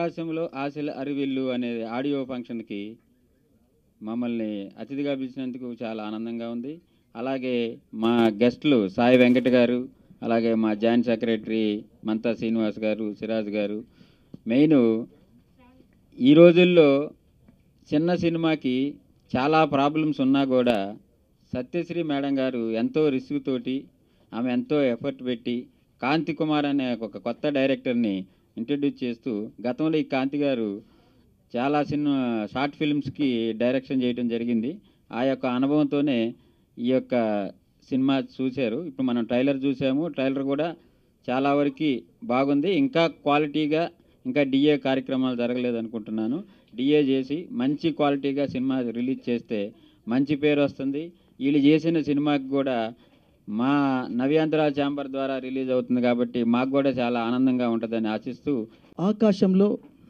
ఆకాశంలో ఆశల అరివిల్లు అనే ఆడియో ఫంక్షన్కి మమ్మల్ని అతిథిగా పిలిచినందుకు చాలా ఆనందంగా ఉంది అలాగే మా గెస్ట్లు సాయి వెంకట గారు అలాగే మా జాయింట్ సెక్రటరీ మంతా శ్రీనివాస్ గారు సిరాజ్ గారు మెయిన్ ఈ రోజుల్లో చిన్న సినిమాకి చాలా ప్రాబ్లమ్స్ ఉన్నా కూడా సత్యశ్రీ మేడం గారు ఎంతో రిస్క్ తోటి ఆమె ఎంతో ఎఫర్ట్ పెట్టి కాంతి కుమార్ అనే ఒక కొత్త డైరెక్టర్ని ఇంట్రడ్యూస్ చేస్తూ గతంలో ఈ కాంతి గారు చాలా సినిమా షార్ట్ ఫిల్మ్స్కి డైరెక్షన్ చేయడం జరిగింది ఆ యొక్క అనుభవంతోనే ఈ యొక్క సినిమా చూశారు ఇప్పుడు మనం ట్రైలర్ చూసాము ట్రైలర్ కూడా చాలా వరకు బాగుంది ఇంకా క్వాలిటీగా ఇంకా డిఏ కార్యక్రమాలు జరగలేదు అనుకుంటున్నాను డిఏ చేసి మంచి క్వాలిటీగా సినిమా రిలీజ్ చేస్తే మంచి పేరు వస్తుంది వీళ్ళు చేసిన సినిమాకి కూడా మా నవ్యాంధ్ర ఛాంబర్ ద్వారా రిలీజ్ అవుతుంది కాబట్టి మాకు కూడా చాలా ఆనందంగా ఉంటుందని ఆశిస్తూ ఆకాశంలో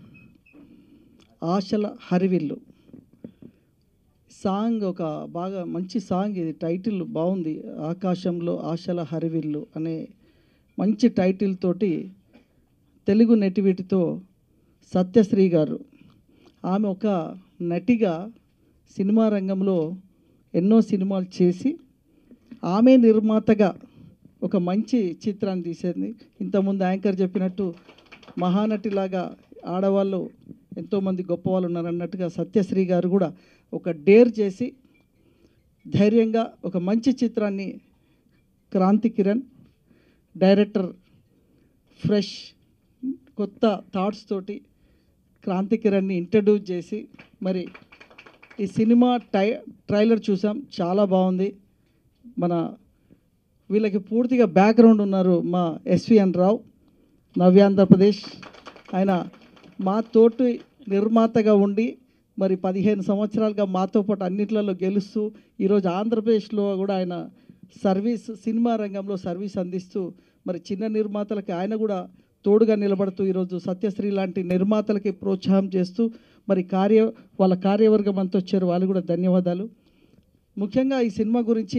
ఆశల హరివిల్లు సాంగ్ ఒక బాగా మంచి సాంగ్ ఇది టైటిల్ బాగుంది ఆకాశంలో ఆశల హరివిల్లు అనే మంచి టైటిల్ తోటి తెలుగు నెటివిటితో సత్యశ్రీ గారు ఆమె ఒక నటిగా సినిమా రంగంలో ఎన్నో సినిమాలు చేసి ఆమె నిర్మాతగా ఒక మంచి చిత్రాన్ని తీసేది ఇంతకుముందు యాంకర్ చెప్పినట్టు మహానటిలాగా ఆడవాళ్ళు ఎంతోమంది గొప్పవాళ్ళు ఉన్నారు అన్నట్టుగా సత్యశ్రీ గారు కూడా ఒక డేర్ చేసి ధైర్యంగా ఒక మంచి చిత్రాన్ని క్రాంతి కిరణ్ డైరెక్టర్ ఫ్రెష్ కొత్త థాట్స్ తోటి క్రాంతి కిరణ్ని ఇంట్రడ్యూస్ చేసి మరి ఈ సినిమా టై ట్రైలర్ చూసాం చాలా బాగుంది మన వీళ్ళకి పూర్తిగా బ్యాక్గ్రౌండ్ ఉన్నారు మా ఎస్విఎన్ రావు నవ్యాంధ్రప్రదేశ్ ఆయన మా తోటి నిర్మాతగా ఉండి మరి పదిహేను సంవత్సరాలుగా మాతో పాటు అన్నిట్లలో గెలుస్తూ ఈరోజు ఆంధ్రప్రదేశ్లో కూడా ఆయన సర్వీస్ సినిమా రంగంలో సర్వీస్ అందిస్తూ మరి చిన్న నిర్మాతలకి ఆయన కూడా తోడుగా నిలబడుతూ ఈరోజు సత్యశ్రీ లాంటి నిర్మాతలకి ప్రోత్సాహం చేస్తూ మరి కార్య వాళ్ళ కార్యవర్గం అంతా వచ్చారు వాళ్ళు కూడా ధన్యవాదాలు ముఖ్యంగా ఈ సినిమా గురించి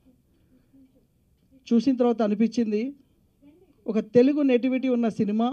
చూసిన తర్వాత అనిపించింది ఒక తెలుగు నెటివిటీ ఉన్న సినిమా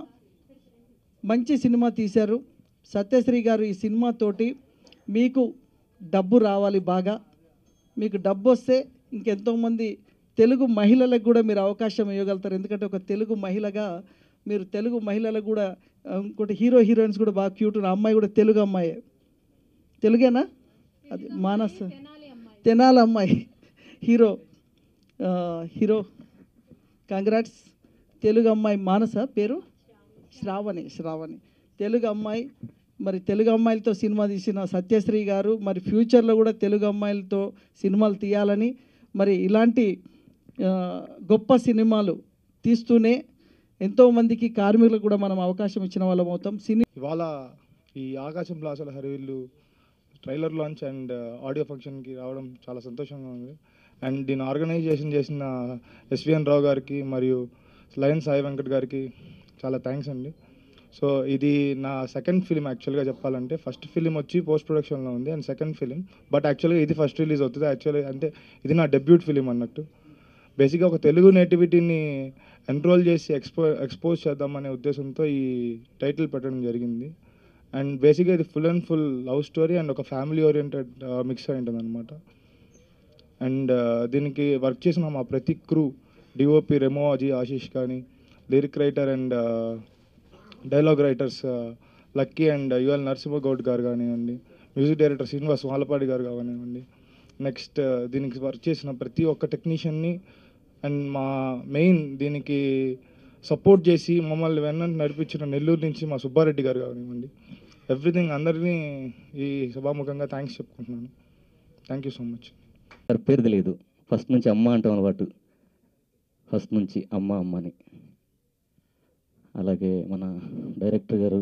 మంచి సినిమా తీశారు సత్యశ్రీ గారు ఈ సినిమాతోటి మీకు డబ్బు రావాలి బాగా మీకు డబ్బు వస్తే ఇంకెంతోమంది తెలుగు మహిళలకు కూడా మీరు అవకాశం ఇవ్వగలుగుతారు ఎందుకంటే ఒక తెలుగు మహిళగా మీరు తెలుగు మహిళలకు కూడా ఆ, ఇంకోటి హీరో హీరోయిన్స్ కూడా బాగా క్యూట్ ఉన్న అమ్మాయి కూడా తెలుగు అమ్మాయే తెలుగేనా అది మానస్ తెనాలి అమ్మాయి హీరో ఆ, హీరో కంగ్రాట్స్ తెలుగు అమ్మాయి మానస పేరు శ్రావణి శ్రావణి తెలుగు అమ్మాయి మరి తెలుగు అమ్మాయిలతో సినిమా తీసిన సత్యశ్రీ గారు మరి ఫ్యూచర్లో కూడా తెలుగు అమ్మాయిలతో సినిమాలు తీయాలని మరి ఇలాంటి ఆ, గొప్ప సినిమాలు తీస్తూనే ఎంతోమందికి కార్మికులకు కూడా మనం అవకాశం ఇచ్చిన వాళ్ళం అవుతాం సినీ ఇవాళ ఈ ఆకాశంలో అసలు హరివిల్లు ట్రైలర్ లాంచ్ అండ్ ఆడియో ఫంక్షన్కి రావడం చాలా సంతోషంగా ఉంది అండ్ దీని ఆర్గనైజేషన్ చేసిన ఎస్విఎన్ రావు గారికి మరియు లయన్ సాయి వెంకట్ గారికి చాలా థ్యాంక్స్ అండి సో ఇది నా సెకండ్ ఫిలిం యాక్చువల్గా చెప్పాలంటే ఫస్ట్ ఫిలిం వచ్చి పోస్ట్ ప్రొడక్షన్లో ఉంది అండ్ సెకండ్ ఫిలిం బట్ యాక్చువల్గా ఇది ఫస్ట్ రిలీజ్ అవుతుంది యాక్చువల్లీ అంటే ఇది నా డెబ్యూట్ ఫిలిం అన్నట్టు బేసిక్గా ఒక తెలుగు నేటివిటీని ఎన్రోల్ చేసి ఎక్స్పో ఎక్స్పోజ్ చేద్దామనే ఉద్దేశంతో ఈ టైటిల్ పెట్టడం జరిగింది అండ్ బేసిక్గా ఇది full and full love story and ఒక ఫ్యామిలీ ఓరియంటెడ్ మిక్స్ అయి ఉంటుంది అనమాట అండ్ దీనికి వర్క్ చేసిన మా ప్రతి క్రూ డిఓపి రెమో అజీ ఆశీష్ కానీ lyric writer and dialogue writers Lucky and U L Narasimha Goud గారు కానివ్వండి మ్యూజిక్ డైరెక్టర్ శ్రీనివాస్ వాలపాడి గారు కానివ్వండి నెక్స్ట్ దీనికి వర్క్ చేసిన ప్రతి ఒక్క టెక్నీషియన్ని అండ్ మా మెయిన్ దీనికి సపోర్ట్ చేసి మమ్మల్ని వెన్న నడిపించిన నెల్లూరు నుంచి మా సుబ్బారెడ్డి గారు కానివ్వండి ఎవ్రీథింగ్ అందరినీ ఈ సభాముఖంగా థ్యాంక్స్ చెప్పుకుంటున్నాను thank you so much sir పేరు తెలియదు ఫస్ట్ నుంచి అమ్మ అంటాం అలవాటు ఫస్ట్ నుంచి అమ్మ అమ్మని అలాగే మన డైరెక్టర్ గారు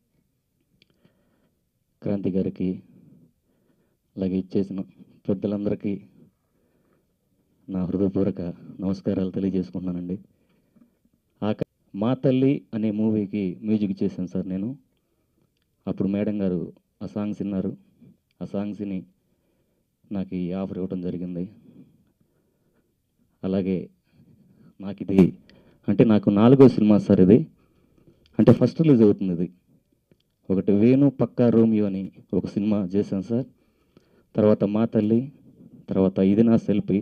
క్రాంతి గారికి అలాగే ఇచ్చేసిన పెద్దలందరికీ నా హృదయపూర్వక నమస్కారాలు తెలియజేసుకుంటున్నానండి ఆక మా తల్లి అనే మూవీకి మ్యూజిక్ చేశాను సార్ నేను అప్పుడు మేడం గారు ఆ సాంగ్స్ విన్నారు ఆ సాంగ్స్ని నాకు ఈ ఆఫర్ ఇవ్వడం జరిగింది అలాగే నాకు ఇది అంటే నాకు నాలుగో సినిమా సార్ ఇది అంటే ఫస్ట్ రిలీజ్ అవుతుంది ఇది ఒకటి వేణు పక్కా రోమియో అని ఒక సినిమా చేశాను సార్ తర్వాత మా తల్లి తర్వాత ఇది నా సెల్ఫీ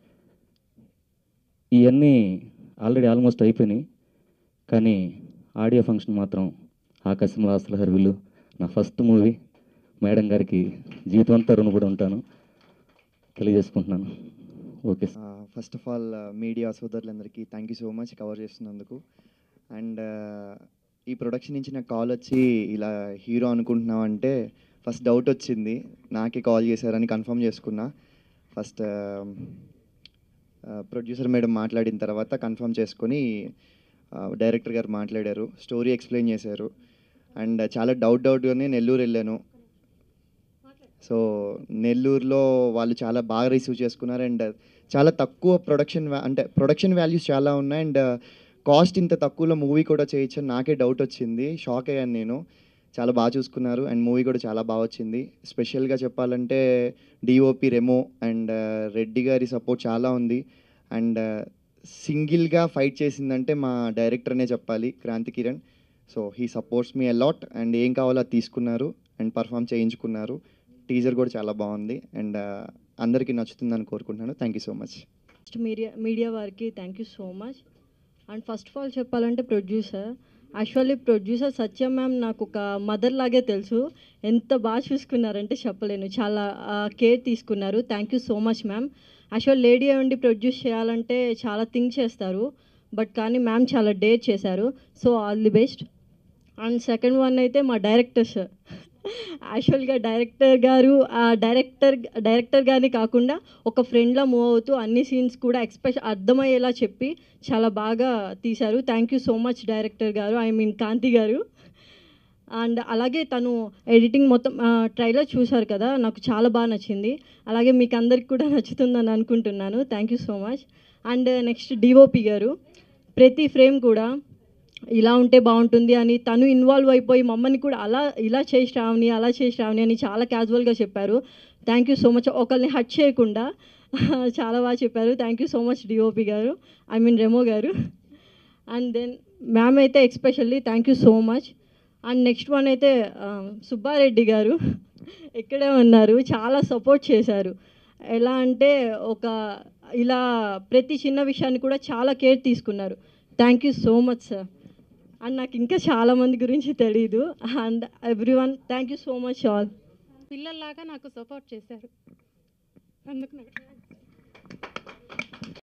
ఇవన్నీ ఆల్రెడీ ఆల్మోస్ట్ అయిపోయినాయి కానీ ఆడియో ఫంక్షన్ మాత్రం ఆకాశంలో అసలు హర్విలు నా ఫస్ట్ మూవీ మేడం గారికి జీవితం అంతా రుణపడి ఉంటాను తెలియజేసుకుంటున్నాను okay sir first of all media సోదరులందరికీ thank you so much cover చేస్తున్నందుకు అండ్ ఈ ప్రొడక్షన్ నుంచి నాకు కాల్ వచ్చి ఇలా హీరో అనుకుంటున్నావు అంటే ఫస్ట్ డౌట్ వచ్చింది నాకే కాల్ చేశారని కన్ఫర్మ్ చేసుకున్నా ఫస్ట్ ప్రొడ్యూసర్ మేడం మాట్లాడిన తర్వాత కన్ఫర్మ్ చేసుకొని డైరెక్టర్ గారు మాట్లాడారు స్టోరీ ఎక్స్ప్లెయిన్ చేశారు అండ్ చాలా డౌట్ డౌట్గానే నెల్లూరు వెళ్ళాను సో నెల్లూరులో వాళ్ళు చాలా బాగా రిసీవ్ చేసుకున్నారు అండ్ చాలా తక్కువ ప్రొడక్షన్ అంటే ప్రొడక్షన్ వాల్యూస్ చాలా ఉన్నాయి అండ్ కాస్ట్ ఇంత తక్కువలో మూవీ కూడా చేయొచ్చు అని నాకే డౌట్ వచ్చింది షాక్ అయ్యాను నేను చాలా బాగా చూసుకున్నారు అండ్ మూవీ కూడా చాలా బాగా వచ్చింది స్పెషల్గా చెప్పాలంటే డిఓపి రెమో అండ్ రెడ్డి గారి సపోర్ట్ చాలా ఉంది అండ్ సింగిల్గా ఫైట్ చేసిందంటే మా డైరెక్టర్నే చెప్పాలి Kranthi Kiran so he supports me a lot and ఏం కావాలో అది తీసుకున్నారు అండ్ పర్ఫామ్ చేయించుకున్నారు టీజర్ కూడా చాలా బాగుంది అండ్ అందరికీ నచ్చుతుందని కోరుకుంటున్నాను thank you so much first media media వారికి thank you so much and first of all చెప్పాలంటే producer actually producer Satyam ma'am నాకు ఒక మదర్ లాగే తెలుసు ఎంత బాగా చూసుకున్నారంటే చెప్పలేను చాలా కేర్ తీసుకున్నారు thank you so much ma'am actual lady ఉండి ప్రొడ్యూస్ చేయాలంటే చాలా థింక్ చేస్తారు బట్ కానీ మ్యామ్ చాలా డేర్ చేశారు so all the best and second one అయితే మా డైరెక్టర్ సార్ యాక్చువల్గా డైరెక్టర్ గారు ఆ డైరెక్టర్ డైరెక్టర్ గారిని కాకుండా ఒక ఫ్రెండ్లా మూవ్ అవుతూ అన్ని సీన్స్ కూడా ఎక్స్ప్రెస్ అర్థమయ్యేలా చెప్పి చాలా బాగా తీశారు thank you so much director గారు ఐ మీన్ కాంతి గారు అండ్ అలాగే తను ఎడిటింగ్ మొత్తం ట్రైలర్ చూశారు కదా నాకు చాలా బాగా నచ్చింది అలాగే మీకు అందరికి కూడా నచ్చుతుందని అనుకుంటున్నాను thank you so much and next DOP గారు ప్రతి ఫ్రేమ్ కూడా ఇలా ఉంటే బాగుంటుంది అని తను ఇన్వాల్వ్ అయిపోయి మమ్మల్ని కూడా అలా ఇలా చేసి రావని అలా చేసి రావని అని చాలా క్యాజువల్గా చెప్పారు థ్యాంక్ యూ సో మచ్ ఒకరిని హట్ చేయకుండా చాలా బాగా చెప్పారు thank you so much DOP గారు ఐ మీన్ రెమో గారు అండ్ దెన్ మ్యామ్ అయితే especially thank you so much and next one అయితే ఆ, సుబ్బారెడ్డి గారు ఇక్కడే ఉన్నారు చాలా సపోర్ట్ చేశారు ఎలా అంటే ఒక ఇలా ప్రతి చిన్న విషయాన్ని కూడా చాలా కేర్ తీసుకున్నారు thank you so much sir and నాకు ఇంకా చాలా మంది గురించి తెలియదు and everyone thank you so much all పిల్లల్లాగా నాకు సపోర్ట్ చేశారు అందుకు నాకు